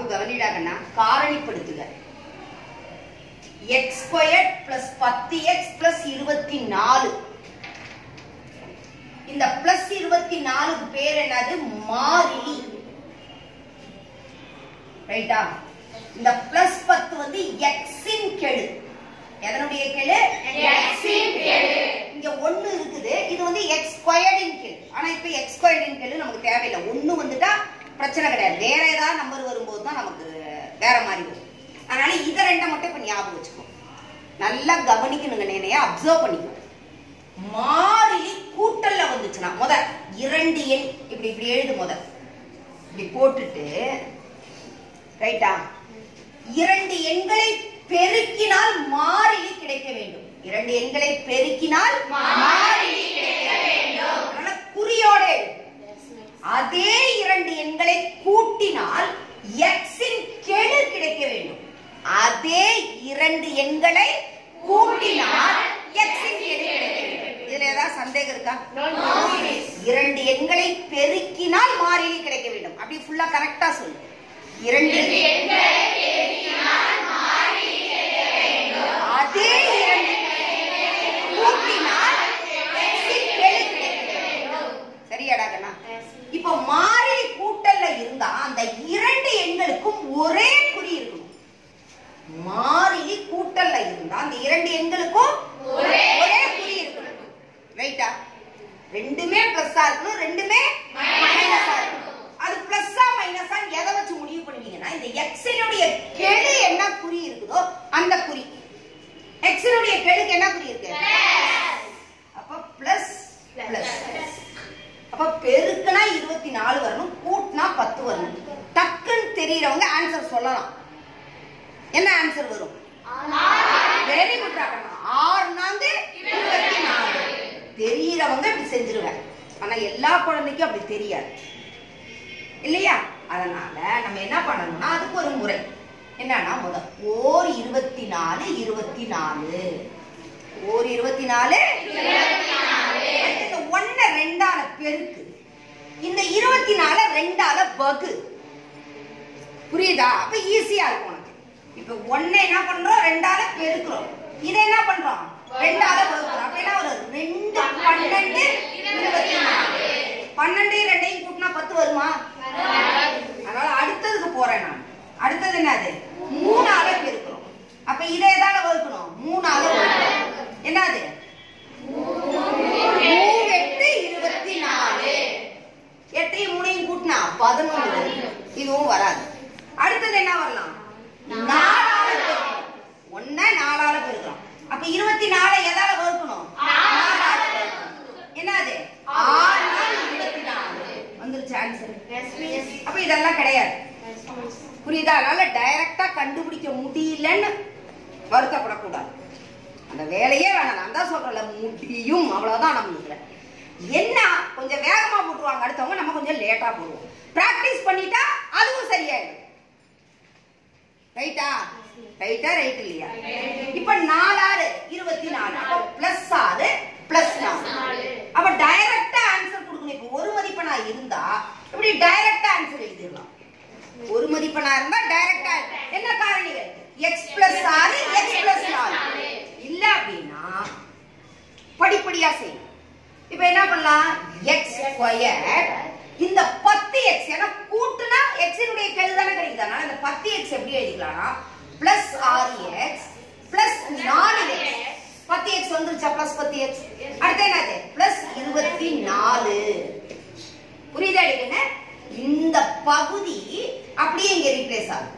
கவனிடாகன்னா காரணிப்படுத்துக x square plus பத்து x plus இருபத்தி நாலு இந்த பிளஸ் இருபத்தி நாலுக்கு பேர் என்னது மாறிலி ரைட்டா இந்த பிளஸ் பத்து வந்து எக்ஸின் கெழு எதனுடைய கெழு எக்ஸின் கெழு. இங்க ஒண்ணு இருக்குது இது வந்து எக்ஸ் ஸ்கொயர்டின் கெழு ஆனா இப்ப எக்ஸ் ஸ்கொயர்டின் கெழு நமக்கு தேவையில்லை ஒண்ணு வந்துட்டா பிரச்சனை கிடையாது வேற ஏதாவது நம்பர் வரும்போது தான் நமக்கு வேற மாதிரி வரும் அதனால இத ரெண்டை மட்டும் இப்ப ஞாபகம் வச்சுக்கோ நல்லா கவனிக்கணுங்க நேனையா அப்சர்வ் பண்ணிக்கோ மாறிலி கூட்டல்ல வந்துச்சுன்னா முத இரண்டு எண் இப்படி இப்படி எழுது முத இப்படி போட்டுட்டு ரைட்டா இரண்டு எண்களை பெருக்கினால் மாறிலி கிடைக்க வேண்டும் இரண்டு எண்களை பெருக்கினால் மாறிலி கிடைக்க வேண்டும். அதனால குறியோட எழுது. அதே இரண்டு எண்களை கூட்டினால் எக்ஸின் கெழு கிடைக்க வேண்டும் அதே இரண்டு எண்களை கூட்டினால் எக்ஸின் கெழு கிடைக்க வேண்டும் இதுல ஏதாவது சந்தேகம் இருக்கா No, miss. இரண்டு எண்களை பெருக்கினால் மாறிலி கிடைக்க வேண்டும் அப்படி ஃபுல்லா கரெக்டா சொல்லு இரண்டு இரண்டு எண்களை பெருக்கினால் மாறிலி கிடைக்க வேண்டும். அதே இரண்டு கூட்டினால் எக்ஸின் கெழு கிடைக்க வேண்டும் சரியாடா கண்ணா இப்போ மாறிலி கூட்டல்ல இருந்தா அந்த இரண்டு எண்களுக்கும் ஒரே குறி இருக்கணும் மாறிலி கூட்டல்ல இருந்தா அந்த இரண்டு எண்களுக்கும் ஒரே ஒரே குறி இருக்கணும் ரைட்டா ரெண்டுமே பிளஸ்ஸா இருக்கணும் ரெண்டுமே மைனஸா இருக்கணும் அது பிளஸ்ஸா மைனஸா எதை வச்சு முடிவு பண்ணுவீங்கன்னா இந்த எக்ஸினுடைய கெழு என்ன குறி இருக்குதோ அந்த குறி எக்ஸினுடைய கெழுக்கு என்ன குறி இருக்கு அப்ப பிளஸ் பிளஸ் அப்ப பெருக்குனா இருபத்தி நாலு வரணும் கூட்டினா பத்து வரணும் டக்குன்னு தெரியறவங்க ஆன்சர் சொல்லலாம் என்ன ஆன்சர் வரும் வெரி குட் ஆறு நான்கு இருபத்தி நாலு தெரியறவங்க இப்படி செஞ்சிருவேன் ஆனா எல்லா குழந்தைக்கும் அப்படி தெரியாது இல்லையா அதனால நம்ம என்ன பண்ணணும்னா அதுக்கு ஒரு முறை என்னன்னா முத ஓர் இருபத்தி நாலு இருபத்தி நாலு ஓர் இருபத்தி நாலு அடுத்து இந்த ஒன்ன ரெண்டால பெருக்கு இந்த இருபத்தி நாலு ரெண்டால வகு புரியுதா அப்ப ஈஸியா இருக்கும் உனக்கு இப்ப ஒன்ன என்ன பண்றோம் ரெண்டால பெருக்குறோம் இதை என்ன பண்றோம் ரெண்டால வகுக்கிறோம் அப்ப என்ன வரும் ரெண்டு பன்னெண்டு இருபத்தி நாலு பன்னெண்டு ரெண்டையும் கூட்டினா பத்து வருமா அதனால அடுத்ததுக்கு போறேன் நான் அடுத்தது என்னது மூணால பெருக்கிறோம் அப்ப இதை எதால வகுக்கணும் மூணால வகுக்கணும் என்னது மூவெட்டு இருபத்தி நாலு எட்டையும் மூணையும் கூட்டினா பதினொன்று வரும். இதுவும் வராது அடுத்தது என்ன வரலாம் நாலால பெருக்கணும். ஒண்ண நாலால பெருக்கிறோம் அப்ப இருபத்தி நாலு எதால வகுக்கணும் நாலால பெருக்கணும். என்னது ஆறு நாள் இருபத்தி நாலு வந்துருச்சு ஆன்சர் அப்ப இதெல்லாம் கிடையாது புரியுதா அதனால டைரக்டா கண்டுபிடிக்க முடியலன்னு வருத்தப்படக்கூடாது அந்த வேலையே வேணாம் நான் தான் சொல்றேன்ல முடியும் அவ்வளவுதான் நம்மளுக்கு என்ன கொஞ்சம் வேகமா போட்டுருவாங்க அடுத்தவங்க நம்ம கொஞ்சம் லேட்டா போடுவோம் பிராக்டிஸ் பண்ணிட்டா அதுவும் சரியாயிடும் ரைட்டா ரைட்டா ரைட் இல்லையா இப்ப நாலாறு இருபத்தி நாலு அப்ப பிளஸ் ஆறு பிளஸ் நாலு அப்ப டைரக்டா ஆன்சர் கொடுக்கணும் இப்ப ஒரு மதிப்பெண்ணா இருந்தா இப்படி டைரக்டா ஆன்சர் எழுதிடலாம் ஒரு மதிப்பெண்ணா இருந்தா டைரக்டா என்ன காரணிகள் எக்ஸ் பிளஸ் ஆறு எக்ஸ் பிளஸ் நாலு இல்ல அப்படின்னா படிப்படியா செய்யும் இப்ப என்ன பண்ணலாம் எக்ஸ் ஸ்கொயர் இந்த பத்து எக்ஸ் ஏன்னா கூட்டுனா எக்ஸினுடைய கெழு தானே கிடைக்குது அதனால இந்த பத்து எக்ஸ் எப்படி எழுதிக்கலாம்னா பிளஸ் ஆறு எக்ஸ் பிளஸ் நாலு எக்ஸ் பத்து எக்ஸ் வந்துருச்சா பிளஸ் பத்து எக்ஸ் அடுத்து என்னது பிளஸ் இருபத்தி நாலு புரியுதா அடிக்கண்ணே இந்த பகுதி அப்படியே இங்க ரீப்ளேஸ் ஆகும்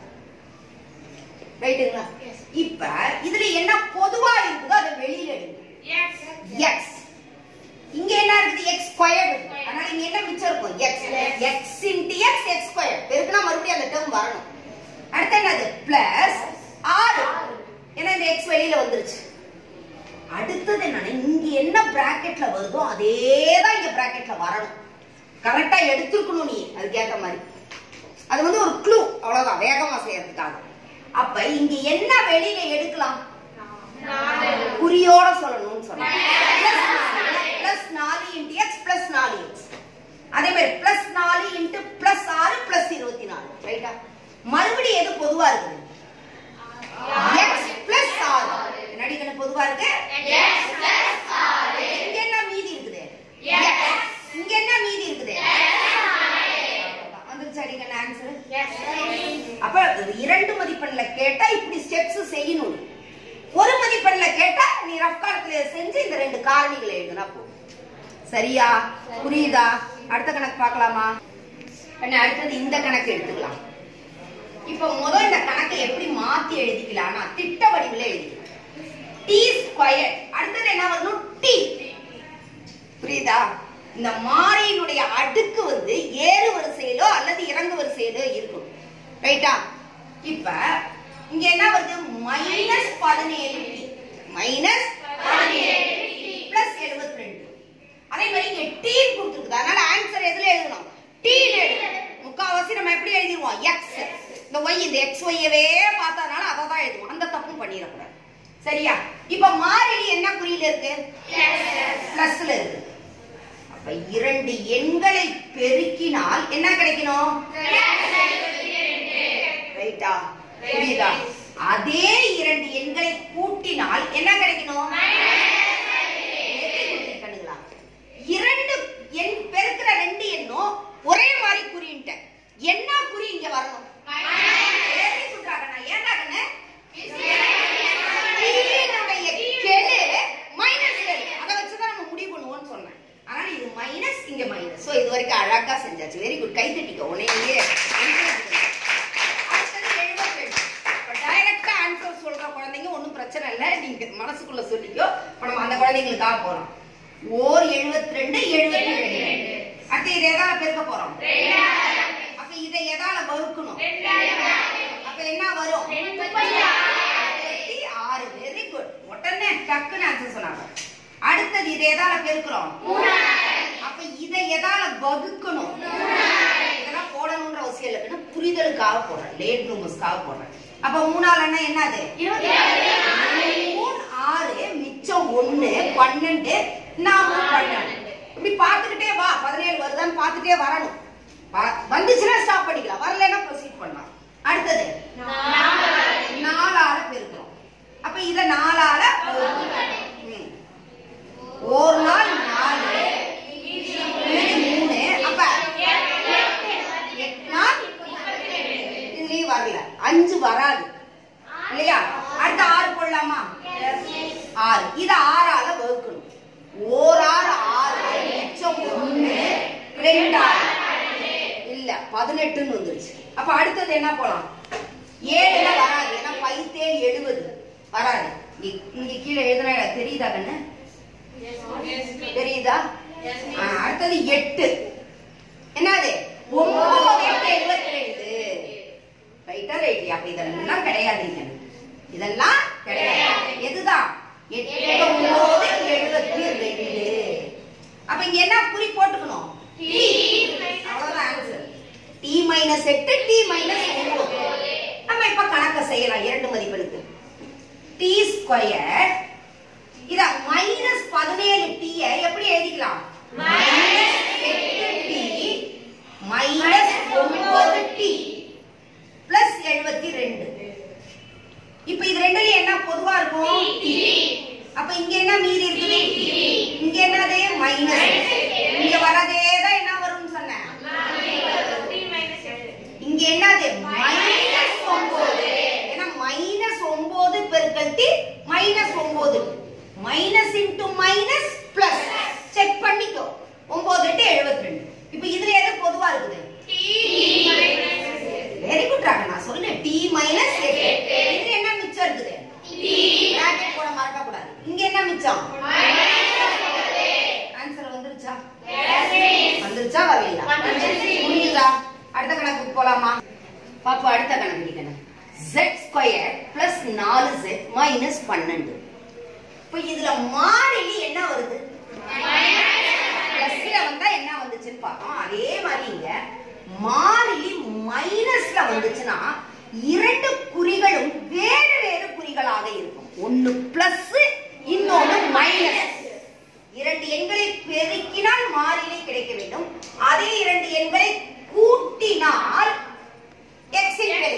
ரைட்டுங்களா இப்ப இதுல என்ன பொதுவா இருக்குதோ அதை வெளியில எடுங்க எக்ஸ் இங்க என்ன இருக்குது எக்ஸ் ஸ்கொயர் அதனால இங்க என்ன மிச்சம் இருக்கும் x x into x x square பெருக்குனா மறுபடியும் அந்த டேர்ம் வரணும் அடுத்து என்னது பிளஸ் ஆறு ஏன்னா இந்த எக்ஸ் வெளியில வந்துருச்சு அடுத்தது என்னன்னா இங்க என்ன பிராக்கெட்ல வருதோ அதே தான் இங்க பிராக்கெட்ல வரணும் கரெக்டா எடுத்துக்கணும் நீ அதுக்கேத்த மாதிரி அது வந்து ஒரு க்ளூ அவ்வளவுதான் வேகமா செய்யறதுக்காக அப்ப இங்க என்ன வெளியில எடுக்கலாம் குறியோட சொல்லணும்னு சொன்னேன் பிளஸ் நாலு இன்டு எக்ஸ் பிளஸ் நாலு எக்ஸ் அதே மாதிரி பிளஸ் நாலு இன்டு பிளஸ் ஆறு பிளஸ் இருபத்தி நாலு ரைட்டா மறுபடியும் எது பொதுவா இருக்குது எக்ஸ் பிளஸ் ஆர் என்னடி கண்ணு பொதுவா இருக்கு இங்க என்ன மீதி இருக்குது X. இங்க என்ன மீதி இருக்குது வந்துருச்சு அடி கண்ணு ஆன்சர் அப்ப இரண்டு மதிப்பெண்ல கேட்டா இப்படி ஸ்டெப்ஸ் செய்யணும் ஒரு மதிப்பெண்ல கேட்டா நீ ரஃப் காலத்துல செஞ்சு இந்த ரெண்டு காரணிகளை எழுதுனா போதும் சரியா புரியுதா அடுத்த கணக்கு பார்க்கலாமா கண்ணு அடுத்தது இந்த கணக்கு எடுத்துக்கலாம் இப்ப முதல் இந்த கணக்கை எப்படி மாத்தி எழுதிக்கலாம்னா திட்ட வடிவில் எழுதிக்கலாம் டி ஸ்கொயர் அடுத்தது என்ன வரணும் டி புரியுதா இந்த மாறியினுடைய அடுக்கு வந்து ஏறு வரிசையிலோ அல்லது இறங்கு வரிசையிலோ இருக்கும் ரைட்டா இப்ப இங்க என்ன வருது மைனஸ் பதினேழு டி மைனஸ் பிளஸ் எழுபத்தி ரெண்டு அதே மாதிரி இங்க டி கொடுத்துருக்குது அதனால ஆன்சர் எதுல எழுதணும் டி முக்காவாசி நம்ம எப்படி எழுதிருவோம் எக்ஸ் இந்த ஒய் இந்த எக்ஸ் ஒய்யவே பார்த்ததுனால அதை தான் எழுதுவோம் அந்த தப்பும் பண்ணிடக்கூடாது சரியா இப்ப மாறிலி என்ன குறியில இருக்கு பிளஸ்ல இருக்கு அப்ப இரண்டு எண்களை பெருக்கினால் என்ன கிடைக்கணும் ரைட்டா புரியுதா அதே இரண்டு எண்களை கூட்டினால் என்ன கிடைக்கணும் கண்ணுங்களா இரண்டு எண் பெருக்கிற ரெண்டு எண்ணும் ஒரே மாதிரி குறின்ட்ட என்ன குறி இங்க வரணும் Very good ராகண்ணா. ஏன்டா கண்ணு? தீயினுடைய கெழு minus கெழு. அதை வச்சுதான் நம்ம முடிவு பண்ணுவோம்னு சொன்னேன். அதனால இது minus, இங்க minus. So, இது வரைக்கும் அழகா செஞ்சாச்சு வெரி குட் கை தட்டிக்கோ உன்னையே அடுத்தது 77. இப்ப direct ஆ answer சொல்ற குழந்தைங்க ஒண்ணும் பிரச்சனை இல்ல நீங்க மனசுக்குள்ள சொல்லிக்கோ இப்ப நம்ம அந்த குழந்தைங்களுக்காக போறோம் ஓர் எழுபத்தி ரெண்டு எழுபத்தி ரெண்டு அடுத்து இதை எதால பெருக்க போறோம் அப்ப இதை எதால வகுக்கணும் அப்ப என்ன வரும் முப்பத்தி ஆறு வெரி குட் உடனே டக்குன்னு ஆன்சர் சொன்னாங்க அடுத்தது இதை எதால பெருக்கிறோம் அப்ப இதை எதால வகுக்கணும் இதெல்லாம் போடணும்ன்ற அவசியம் இல்லை ஏன்னா புரிதலுக்காக போடுறேன் லேட் ப்ளூமர்ஸ்க்காக போடுறேன் அப்ப மூணால் என்ன என்னது மூணு ஆறு மிச்சம் ஒண்ணு பன்னெண்டு நாம பன்னெண்டு இப்படி பார்த்துக்கிட்டே வா பதினேழு வருதான்னு பார்த்துட்டே வரணும் வ- வந்துச்சுன்னா ஸ்டாப் பண்ணிக்கலாம் வரலைன்னா ப்ரொசீட் பண்ணலாம் அடுத்தது நாலால பெருக்கிறோம் அப்ப இத நாலால வகுக்கணும். ம். ஒரு நாள் நாலு மீதி மூணு அப்ப எட்டு நாள் இதுலயும் வரல அஞ்சு வராது இல்லையா அடுத்த ஆறு போடலாமா ஆறு இத ஆறால வகுக்கணும் ஓர் ஆறு ஆறு மிச்சம் ஒண்ணு ரெண்டு ஆறு இல்ல பதினெட்டுன்னு வந்துருச்சு அப்ப அடுத்தது என்ன போலாம் ஏழுல வராது ஏன்னா பைத்தேழு எழுபது வராது இங்க- இங்க கீழே எழுதுனா தெரியுதா கண்ணு தெரியுதா ஆ, அடுத்தது எட்டு என்னது ஒன்பது எட்டு எழுபத்தி ரெண்டு ரைட்டா ரைட் அப்ப இதெல்லாம் கிடையாதுங்க இதெல்லாம் கிடையாது எதுதான் எட்டு ஒன்பது எழுபத்தி ரெண்டு அப்ப இங்க என்ன குறி போட்டுக்கணும் T. அவ்வளவுதான் ஆன்சர் டி மைனஸ் எட்டு டி மைனஸ் ஒன்பது நம்ம இப்ப கணக்க செய்யலாம் இரண்டு மதிப்பெடுக்கு டி ஸ்கொயர் இத மைனஸ் பதினேழு டீய எப்படி எழுதிக்கலாம் மைனஸ் எட்டு டி மைனஸ் ஒன்பது டி பிளஸ் எழுபத்தி ரெண்டு இப்ப இது ரெண்டுலயும் என்ன பொதுவா இருக்கும் T. அப்ப இங்க என்ன மீதி இருக்குது இங்க என்னது மைனஸ் இங்க வரதே தான் என்ன வரும்னு சொன்னேன் இங்க என்னது மைனஸ் ஒன்பது ஏன்னா மைனஸ் ஒன்பது பெருக்கல் டி மைனஸ் ஒன்பது minus into minus plus check பண்ணிக்கோ ஒன்பது எட்டு எழுபத்தி ரெண்டு இப்ப இதுல எது பொதுவா இருக்குது வெரி குட் ராக நான் சொன்னேன் டி மைனஸ் இதுல என்ன மிச்சம் இருக்குது bracket போட மறக்க கூடாது இங்க என்ன மிச்சம் ஆன்சர் வந்துருச்சா வந்துருச்சா வரலையா புரியுதா அடுத்த கணக்குக்கு போலாமா பாப்பா அடுத்த கணக்கு கணக்கு z ஸ்கொயர் பிளஸ் நாலு z மைனஸ் பன்னெண்டு இப்ப இதுல மாறிலி என்ன வருது பிளஸ்ல வந்தா என்ன வந்துச்சுன்னு பார்த்தோம் அதே மாதிரி இங்க மாறிலி மைனஸ்ல வந்துச்சுன்னா இரண்டு குறிகளும் வேறு வேறு குறிகளாக இருக்கும் ஒன்னு பிளஸ் இன்னொன்னு மைனஸ் இரண்டு எண்களை பெருக்கினால் மாறிலி கிடைக்க வேண்டும் அதே இரண்டு எண்களை கூட்டினால் எக்ஸ் கிடைக்கும்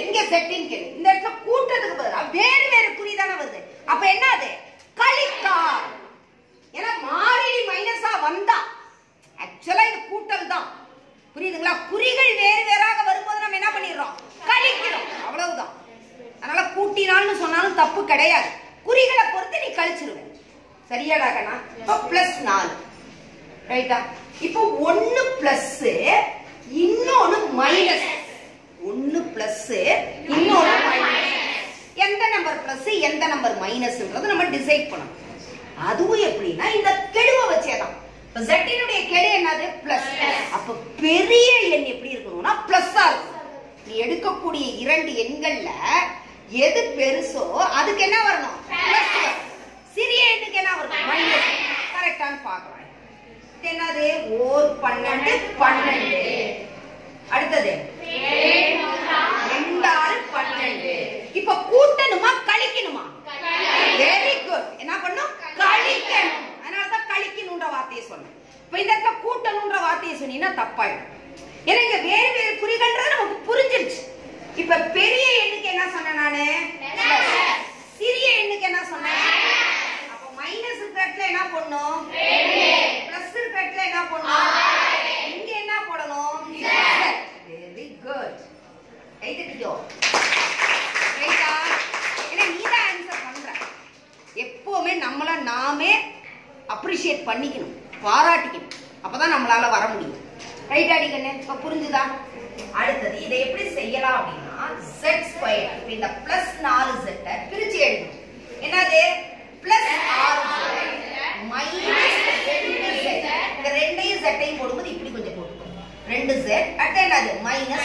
இங்க செட்டிங் கேளு இந்த இடத்துல கூட்டத்துக்கு பதிலா வேறு வேறு குறி தானே வருது அப்ப என்ன அது கழித்தால் ஏன்னா மாறிலி மைனஸா வந்தா ஆக்சுவலா இது கூட்டல் தான் புரியுதுங்களா குறிகள் வேறு வேறாக வரும்போது நம்ம என்ன பண்ணிடுறோம் கழிக்கிறோம் அவ்வளவுதான் அதனால கூட்டினால்னு சொன்னாலும் தப்பு கிடையாது குறிகளை பொறுத்து நீ கழிச்சிருவேன் சரியாடா கண்ணா இப்போ பிளஸ் நாலு ரைட்டா இப்போ ஒன்னு பிளஸ் இன்னொன்னு மைனஸ் ஒன்னு பிளஸ் இன்னொன்னு மைனஸ் எந்த நம்பர் பிளஸ் எந்த நம்பர் மைனஸ்ன்றது நம்ம டிசைட் பண்ணணும் அதுவும் எப்படின்னா இந்த கெடுவை வச்சேதான் இப்ப ஜெட்டினுடைய கெடு என்னது பிளஸ் அப்ப பெரிய எண் எப்படி இருக்கணும்னா பிளஸ்ஸா இருக்கும் நீ எடுக்கக்கூடிய இரண்டு எண்கள்ல எது பெருசோ அதுக்கு என்ன வரணும் பிளஸ் சிறிய எண்ணுக்கு என்ன வரணும் மைனஸ் கரெக்டான்னு பார்க்கலாம் இது என்னது ஓர் பன்னெண்டு பன்னெண்டு அடுத்தது ரெண்டாறு பன்னெண்டு இப்ப கூட்டணுமா கழிக்கணுமா வெரி குட் என்ன பண்ணும் கழிக்கணும் அதனாலதான் கழிக்கணும்ன்ற வார்த்தையை சொன்னேன் இப்ப இந்த இடத்துல கூட்டணும்ன்ற வார்த்தையை சொன்னீங்கன்னா தப்பாயிடும் ஏன்னா இங்க வேறு வேறு குறிகள்ன்றது நமக்கு புரிஞ்சிருச்சு இப்ப பெரிய எண்ணுக்கு என்ன சொன்னேன் நானு சிறிய எண்ணுக்கு என்ன சொன்னேன் அப்ப மைனஸ் இருக்கிற இடத்துல என்ன பண்ணும் பிளஸ் இருக்கிற இடத்துல என்ன பண்ணும் இங்க என்ன போடணும் வெரி குட் ரைட்டுக்கிட்டோ ரைட்டா ஏன்னா நீ தான் ஆன்சர் பண்ற எப்பவுமே நம்மள நாமே அப்ரிஷியேட் பண்ணிக்கணும் பாராட்டிக்கணும் அப்பதான் நம்மளால வர முடியும் ரைட் அடிக்கண்ணே இப்ப புரிஞ்சுதா அடுத்தது இதை எப்படி செய்யலாம் அப்படின்னா z ஸ்கொயர் இப்ப இந்த பிளஸ் நாலு z பிரிச்சு எழுதணும் என்னது பிளஸ் ஆறு மைனஸ் ரெண்டு z இந்த ரெண்டையும் z போடும்போது இப்படி கொஞ்சம் போட்டுக்கணும் ரெண்டு z அடுத்து என்னது மைனஸ்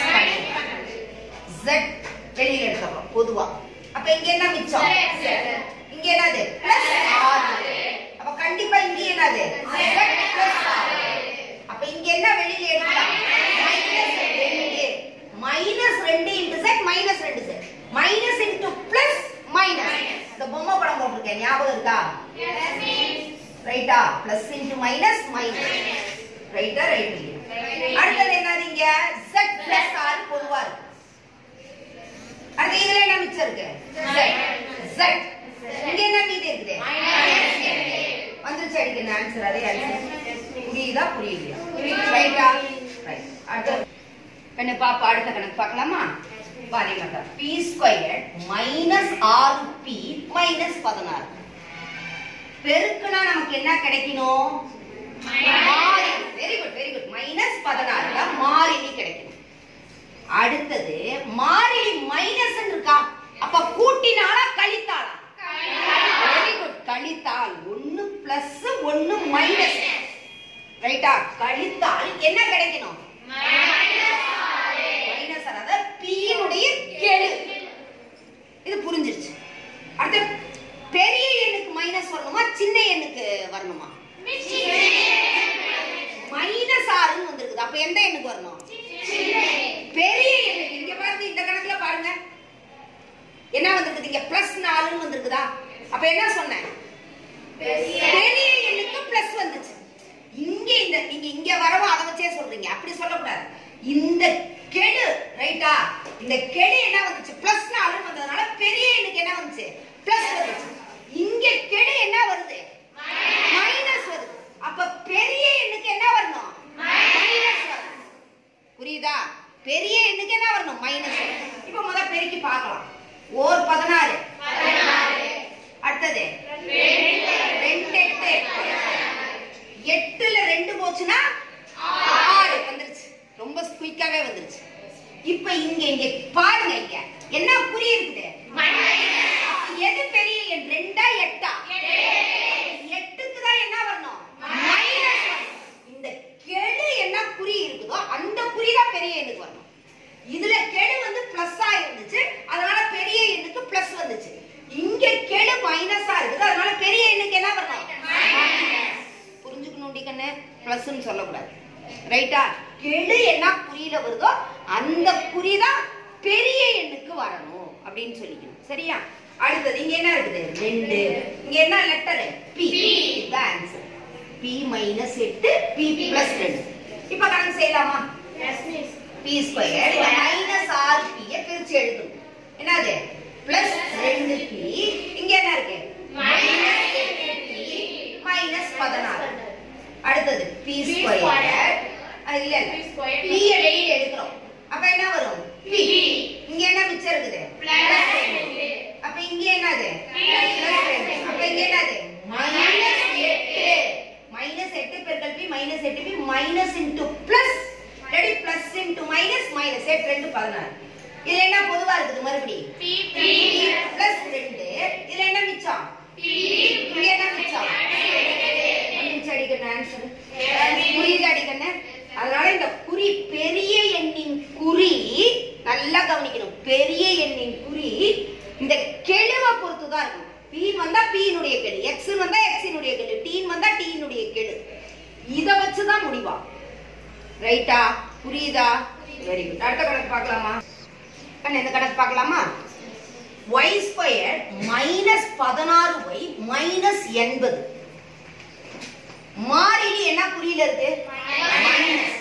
z வெளியில எடுத்துறோம் பொதுவா அப்ப இங்க என்ன மிச்சம் இங்க என்னது பிளஸ் ஆறு அப்ப கண்டிப்பா இங்க என்னது z பிளஸ் ஆறு அப்ப இங்க என்ன வெளியில எடுக்கலாம் மைனஸ் ரெண்டு மைனஸ் ரெண்டு இன்டு z மைனஸ் ரெண்டு z minus into plus minus இந்த பொம்மை படம் போட்டிருக்கேன் ஞாபகம் இருக்கா ரைட்டா பிளஸ் இன்டு மைனஸ் மைனஸ் ரைட்டா ரைட் அடுத்தது என்னது இங்க z பிளஸ் ஆறு பொதுவா இருக்கு அடுத்து இதுல என்ன மிச்சம் இருக்கு z z இங்க என்ன மீதி இருக்குது வந்துருச்சு அடிக்கிற ஆன்சர் அதே ஆன்சர் புரியுதா புரியுதா ரைட்டா ரைட் அடுத்த கண்ணு பாப்பா அடுத்த கணக்கு பார்க்கலாமா பாதி மட்டும் பி ஸ்கொயர் மைனஸ் ஆறு பி மைனஸ் பதினாறு பெருக்குனா நமக்கு என்ன கிடைக்கணும் மாறி very good very good minus பதினாறுல மாறிலி கிடைக்கணும் அடுத்தது மாறிலி மைனஸ் இருக்கா அப்ப கூட்டினாலா கழித்தாளா வெரி குட் கழித்தால் ஒன்னு பிளஸ் ஒன்னு மைனஸ் ரைட்டா கழித்தால் என்ன கிடைக்கணும் மைனஸ் அதாவது பீனுடைய கெழு இது புரிஞ்சிருச்சு அடுத்து பெரிய எண்ணுக்கு மைனஸ் வரணுமா சின்ன எண்ணுக்கு வரணுமா மைனஸ் ஆறுன்னு வந்திருக்குது அப்ப எந்த எண்ணுக்கு வரணும் பெரிய எண்ணுக்கு இங்க பாருங்க இந்த கணக்குல பாருங்க என்ன வந்திருக்குது இங்க பிளஸ் நாலுன்னு வந்திருக்குதா அப்ப என்ன சொன்னேன் பெரிய எண்ணுக்கு பிளஸ் வந்துச்சு இங்க இந்த நீங்க இங்க வரவும் அதை வச்சே சொல்றீங்க அப்படி சொல்லக்கூடாது இந்த கெடு ரைட்டா இந்த கெடு என்ன வந்துச்சு பிளஸ் நாலுன்னு வந்ததுனால பெரிய எண்ணுக்கு என்ன வந்துச்சு பிளஸ் வந்துச்சு இங்க கெடு என்ன வருது மைனஸ் வருது அப்ப பெரிய எண்ணுக்கு என்ன வரணும் மைனஸ் வரணும் புரியுதா பெரிய எண்ணுக்கு என்ன வரணும் மைனஸ் இப்ப முத பெருக்கி பார்க்கலாம் ஓர் பதினாறு அடுத்தது ரெண்டு எட்டு எட்டுல ரெண்டு போச்சுன்னா ஆறு வந்துருச்சு ரொம்ப குயிக்காவே வந்துருச்சு இப்ப இங்க இங்க பாருங்க இங்க என்ன குறி இருக்குது அப்ப எது பெரிய எண் ரெண்டா எட்டா எட்டுக்கு தான் என்ன வரணும் மைனஸ் இந்த கெழு என்ன குறி இருக்குதோ அந்த குறி தான் பெரிய எண்ணுக்கு வரணும் இதுல கெழு வந்து பிளஸ்ஸா இருந்துச்சு அதனால பெரிய எண்ணுக்கு பிளஸ் வந்துச்சு இங்க கெழு மைனஸா இருக்குது அதனால பெரிய எண்ணுக்கு என்ன வரணும் புரிஞ்சுக்கணும் கண்ணு பிளஸ்ன்னு சொல்லக்கூடாது ரைட்டா கெழு என்ன குறியில வருதோ அந்த குறி தான் பெரிய எண்ணுக்கு வரணும் அப்படின்னு சொல்லிக்கணும் சரியா அடுத்தது இங்க என்ன இருக்குது ரெண்டு இங்க என்ன லெட்டர் பி இதுதான் ஆன்சர் பி மைனஸ் எட்டு பி பிளஸ் ரெண்டு இப்ப கணக்கு செய்யலாமா பி ஸ்கொயர் மைனஸ் ஆறு பிய பிரிச்சு எழுதணும் என்னது பிளஸ் ரெண்டு பி இங்க என்ன இருக்கு மைனஸ் பதினாறு அடுத்தது பி ஸ்கொயர் இல்ல இல்ல P square. பி வெளியில எடுக்கிறோம் அப்ப என்ன வரும் பி இங்க என்ன மிச்சம் இருக்குது அப்ப இங்க என்னது Plus ரெண்டு. அப்ப இங்க என்னது மைனஸ் எட்டு மைனஸ் எட்டு பெருக்கல் பி மைனஸ் எட்டு B minus into plus ready plus into minus minus எட்டு ரெண்டு பதினாறு இதுல என்ன பொதுவா இருக்குது மறுபடியும் பிளஸ் ரெண்டு இதுல என்ன மிச்சம் இங்க என்ன மிச்சம் மிச்சம் அடிக்கணும் ஆன்சர் புரியுது அடிக்கணும் அதனால இந்த குறி பெரிய எண்ணின் குறி நல்லா கவனிக்கணும் பெரிய எண்ணின் குறி இந்த கெழுவை பொறுத்து தான் இருக்கும் பி வந்தா P னுடைய கெழு எக்ஸ் வந்தா எக்ஸ் னுடைய கெழு டீன் வந்தா T னுடைய கெழு இத வச்சு தான் முடிவா ரைட்டா புரியுதா வெரி குட் அடுத்த கணக்கு பார்க்கலாமா கண்ணு இந்த கணக்கு பார்க்கலாமா y ஸ்கொயர் மைனஸ் பதினாறு y மைனஸ் எண்பது மாறிலி என்ன குறியில இருக்கு மைனஸ்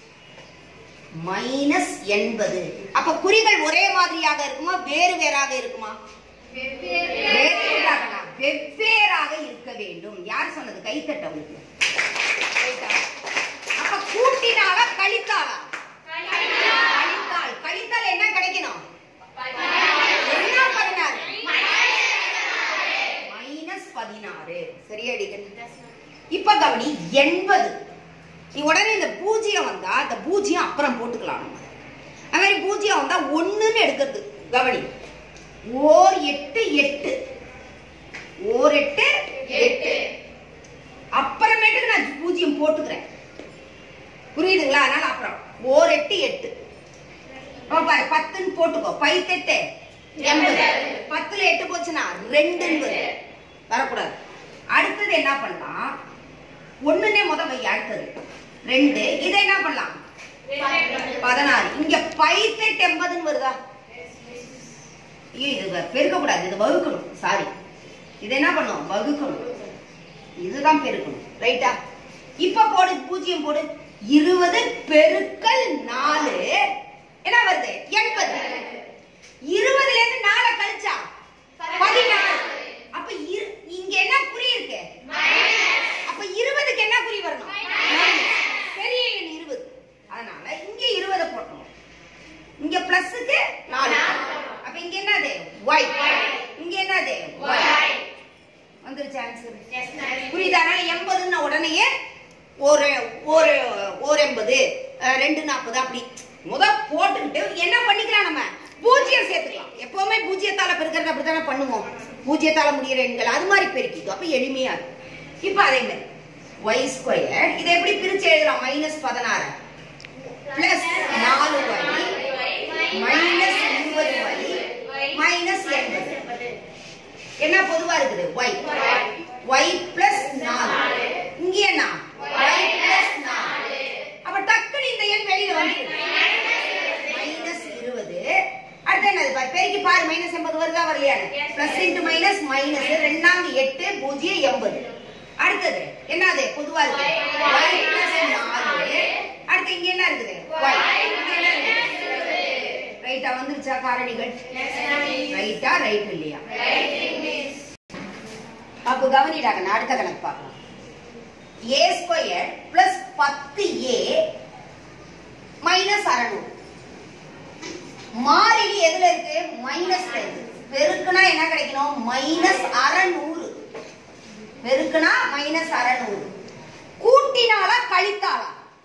மைனஸ் எண்பது அப்ப குறிகள் ஒரே மாதிரியாக இருக்குமா வேறு வேறாக இருக்குமா வேறாக வெவ்வேறாக இருக்க வேண்டும் யார் சொன்னது கைத்தட்ட உங்களுக்கு ரைட்டா? அப்ப கூட்டினாலா கழித்தாளா கழித்தால் கழித்தால் என்ன கிடைக்கணும் என்ன பதினாறு மைனஸ் பதினாறு சரியா அடிக்கணும் இப்ப கவனி எண்பது நீ உடனே இந்த பூஜ்ஜியம் வந்தா இந்த பூஜ்ஜியம் அப்புறம் போட்டுக்கலாம் நம்ம அது மாதிரி பூஜ்ஜியம் வந்தா ஒண்ணுன்னு எடுக்கிறது கவனி ஓர் எட்டு எட்டு ஓர் எட்டு எட்டு அப்புறமேட்டுக்கு நான் பூஜ்ஜியம் போட்டுக்கிறேன் புரியுதுங்களா அதனால அப்புறம் ஓர் எட்டு எட்டு அப்ப பாரு பத்துன்னு போட்டுக்கோ பைத்தெட்டு எண்பது பத்துல எட்டு போச்சுன்னா ரெண்டுன்னு வரும். வரக்கூடாது அடுத்தது என்ன பண்ணலாம் ஒண்ணுனே முத வை அடுத்தது ரெண்டு இதை என்ன பண்ணலாம் பதினாறு இங்க பைத்தெட்டு எண்பதுன்னு வருதா ஐயோ இது வ- பெருக்கக்கூடாது இது வகுக்கணும் சாரி இது என்ன பண்ணும் வகுக்கணும் இதுதான் பெருக்கணும் ரைட்டா இப்ப போடு பூஜ்ஜியம் போடு இருபது பெருக்கல் நாலு என்ன வருது எண்பது இருபதுல இருந்து நாலை கழிச்சா பதினாறு அப்ப இரு- இங்க என்ன குறி இருக்கு அப்ப இருபதுக்கு என்ன குறி வரணும் பெரிய எண் இருபது அதனால இங்க இருபதை போட்டணும் இங்க பிளஸ்க்கு நாலு அப்ப இங்க என்னது ஒய் இங்க என்னது ஒய் வந்துருச்சு ஆன்சர் புரியுதா அதனால எண்பதுன்னா உடனேயே ஒரு ஒரு ஒரு எண்பது அஹ், ரெண்டு நாற்பது அப்படி முத போட்டுக்கிட்டு என்ன பண்ணிக்கலாம் நம்ம பூஜ்ஜியம் சேர்த்துக்கலாம் எப்பவுமே பூஜ்ஜியத்தால பெருக்கிறது அப்படித்தானே பண்ணுவோம் பூஜ்ஜியத்தால முடியிற எண்கள் அது மாதிரி பெருக்கிக்கும் அப்ப எளிமையா இருக்கும் இப்ப அதே மாதிரி ஒய் ஸ்கொயர் இதை எப்படி பிரிச்சு எழுதலாம் மைனஸ் பதினாறு பிளஸ் நாலு ஒய் மைனஸ் இருபது ஒய் மைனஸ் எண்பது என்ன பொதுவா இருக்குது ஒய் ஒய் பிளஸ் நாலு இங்க என்ன ஒய் பிளஸ் நாலு அப்ப டக்குனு இந்த எண் வெளியில வந்து மைனஸ் இருபது அடுத்து என்னது பாரு பெருக்கி பாரு மைனஸ் எண்பது வருதா வரலையான்னு பிளஸ் இன்டு மைனஸ் மைனஸ் ரெண்டாங்க எட்டு பூஜ்ஜியம் எண்பது அடுத்தது என்னது பொதுவா இருக்கு ஒய் பிளஸ் நாலு அடுத்து இங்க என்ன இருக்குது ஒய் ரைட்டா வந்துருச்சா காரணிகள் ரைட்டா ரைட் இல்லையா அப்போ கவனிடாங்க அடுத்த கணக்கு பார்க்கலாம் ஏ ஸ்கொயர் பிளஸ் பத்து ஏ மைனஸ் அறநூறு மாறிலி எதுல இருக்கு மைனஸ்ல இருக்கு பெருக்குனா என்ன கிடைக்கணும் மைனஸ் அறநூறு பெருக்குனா மைனஸ் அறநூறு கூட்டினாலா கழித்தாளா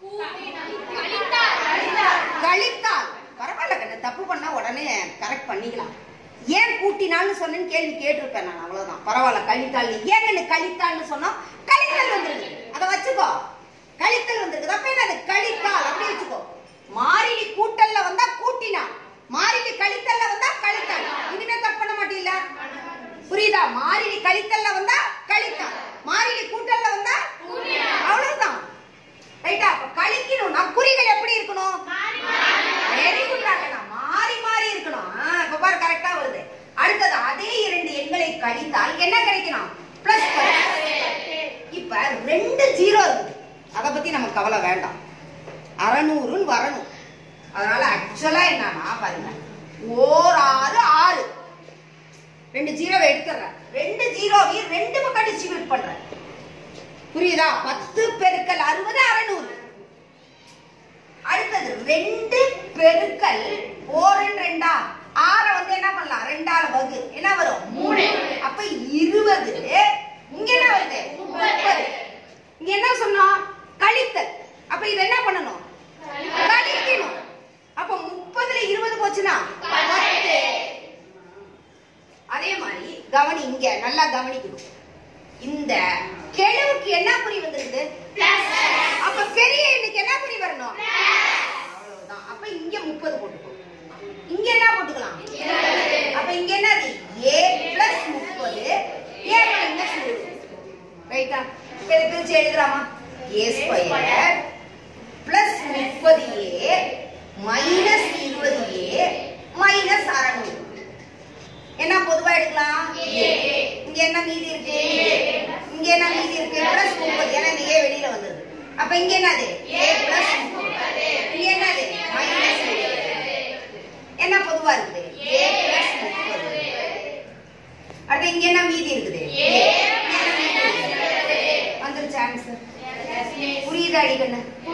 கழித்தால் பரவாயில்ல கண்ணு தப்பு பண்ணா உடனே கரெக்ட் பண்ணிக்கலாம் ஏன் கூட்டினால்னு சொன்னேன்னு கேள்வி கேட்டிருப்பேன் நான் அவ்வளவுதான் பரவாயில்ல கழித்தால் ஏன் கண்ணு கழித்தால்னு சொன்னோம் கழித்தல் வந்துருக்கு அதை வச்சுக்கோ கழித்தல் வந்திருக்கு அப்ப என்னது கழித்தால் அப்படி வச்சுக்கோ மாறிலி கூட்டல்ல வந்தா கூட்டினா மாறிலி கழித்தல்ல வந்தா கழித்தால் இனிமே தப்பு பண்ண மாட்டீங்களா புரியுதா மாறிலி கழித்தல்ல வந்தா கழித்தால் மாறிலி கூட்டல்ல வந்தா அவ்வளவுதான் ரைட்டா அப்ப கழிக்கணும்னா குறிகள் எப்படி இருக்கணும் வெரி குட் ராகனா மாறி மாறி இருக்கணும் ஆ, இப்ப பாரு கரெக்டா வருது அடுத்தது அதே இரண்டு எண்களை கழித்தால் என்ன கிடைக்கணும் பிளஸ் இப்ப ரெண்டு ஜீரோ இருக்குது அத பத்தி நமக்கு கவலை வேண்டாம் அறநூறுன்னு வரணும் அதனால ஆக்சுவலா என்னன்னா பாருங்க ஓர் ஆறு ஆறு ரெண்டு ஜீரோவை எடுத்துறேன் ரெண்டு ஜீரோவையும் ரெண்டு பக்கம் டிஸ்ட்ரிபியூட் பண்றேன் புரியுதா பத்து பெருக்கல் அறுபது அறநூறு அடுத்தது ரெண்டு பெருக்கல் ஓரன் ரெண்டா ஆற வந்து என்ன பண்ணலாம் ரெண்டால வகு என்ன வரும் மூணு. அப்ப இருபது இங்க என்ன வருது முப்பது. முப்பது இங்க என்ன சொன்னோம் கழித்தல் அப்ப இது என்ன பண்ணணும் கழிக்கணும் அப்ப முப்பதுல இருபது போச்சுன்னா பத்து அதே மாதிரி கவனி இங்க நல்லா கவனிக்கணும் இந்த கெழுவுக்கு என்ன குறி வந்திருக்கு அப்ப பெரிய எண்ணுக்கு என்ன குறி வரணும் அவ்வளவுதான் அப்ப இங்க முப்பது போட்டுக்கோ இங்க என்ன போட்டுக்கலாம் அப்ப இங்க என்னது ஏ பிளஸ் முப்பது ஏ மைனஸ் ரைட்டா இதை பிரிச்சு எழுதுறாமா ஏ ஸ்கொயர் பிளஸ் முப்பது ஏ மைனஸ் இருபது ஏ மைனஸ் அறநூறு என்ன பொதுவா எடுக்கலாம் ஏ. இங்க என்ன மீதி இருக்கு இங்க என்ன மீதி இருக்கு பிளஸ் முப்பது ஏன்னா இந்த ஏ வெளியில வந்தது அப்ப இங்க என்னது ஏ பிளஸ் முப்பது இங்க என்னது மைனஸ் என்ன பொதுவா இருக்குது ஏ பிளஸ் முப்பது அடுத்து இங்க என்ன மீதி இருக்குது ஏ. இங்க என்ன மீதி இருக்குது? வந்துருச்சு ஆன்சர் புரியுதா அடிக்கண்ணு